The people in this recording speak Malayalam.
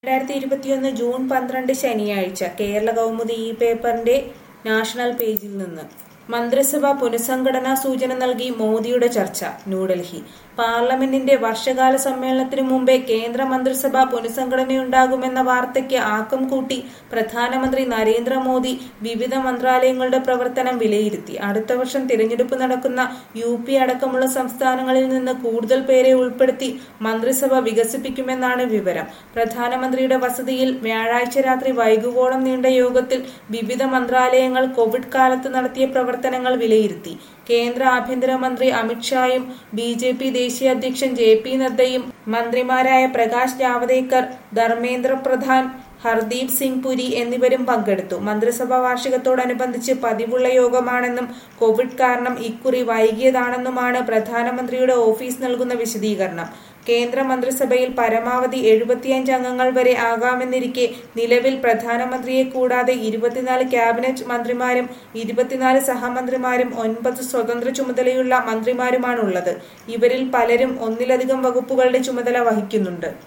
രണ്ടായിരത്തി ഇരുപത്തിയൊന്ന് ജൂൺ പന്ത്രണ്ട് ശനിയാഴ്ച കേരള കൗമുദി ഈ പേപ്പറിന്റെ നാഷണൽ പേജിൽ നിന്ന് മന്ത്രിസഭ പുനഃസംഘടനാ സൂചന നൽകി മോദിയുടെ ചർച്ച ന്യൂഡൽഹി പാർലമെന്റിന്റെ വർഷകാല സമ്മേളനത്തിനു മുമ്പേ കേന്ദ്ര മന്ത്രിസഭ പുനഃസംഘടനയുണ്ടാകുമെന്ന വാർത്തയ്ക്ക് ആക്കം കൂട്ടി പ്രധാനമന്ത്രി നരേന്ദ്രമോദി വിവിധ മന്ത്രാലയങ്ങളുടെ പ്രവർത്തനം വിലയിരുത്തി അടുത്ത വർഷം തിരഞ്ഞെടുപ്പ് നടക്കുന്ന യു പി അടക്കമുള്ള സംസ്ഥാനങ്ങളിൽ നിന്ന് കൂടുതൽ പേരെ ഉൾപ്പെടുത്തി മന്ത്രിസഭ വികസിപ്പിക്കുമെന്നാണ് വിവരം പ്രധാനമന്ത്രിയുടെ വസതിയിൽ വ്യാഴാഴ്ച രാത്രി വൈകുവോളം നീണ്ട യോഗത്തിൽ വിവിധ മന്ത്രാലയങ്ങൾ കോവിഡ് കാലത്ത് നടത്തിയ പ്രവർത്തനങ്ങൾ വിലയിരുത്തി കേന്ദ്ര ആഭ്യന്തരമന്ത്രി അമിത്ഷായും ബി ജെ പി ദേശീയ അധ്യക്ഷൻ ജെ പി നദ്ദയും മന്ത്രിമാരായ പ്രകാശ് ജാവദേക്കർ ധർമ്മേന്ദ്ര പ്രധാൻ ഹർദീപ് സിംഗ് പുരി എന്നിവരും പങ്കെടുത്തു മന്ത്രിസഭാ വാർഷികത്തോടനുബന്ധിച്ച് പതിവുള്ള യോഗമാണെന്നും കോവിഡ് കാരണം ഇക്കുറി വൈകിയതാണെന്നുമാണ് പ്രധാനമന്ത്രിയുടെ ഓഫീസ് നൽകുന്ന വിശദീകരണം കേന്ദ്ര മന്ത്രിസഭയിൽ പരമാവധി എഴുപത്തിയഞ്ച് അംഗങ്ങൾ വരെ ആകാമെന്നിരിക്കെ നിലവിൽ പ്രധാനമന്ത്രിയെ കൂടാതെ ഇരുപത്തിനാല് ക്യാബിനറ്റ് മന്ത്രിമാരും ഇരുപത്തിനാല് സഹമന്ത്രിമാരും ഒൻപത് സ്വതന്ത്ര ചുമതലയുള്ള മന്ത്രിമാരുമാണുള്ളത് ഇവരിൽ പലരും ഒന്നിലധികം വകുപ്പുകളുടെ ചുമതല വഹിക്കുന്നുണ്ട്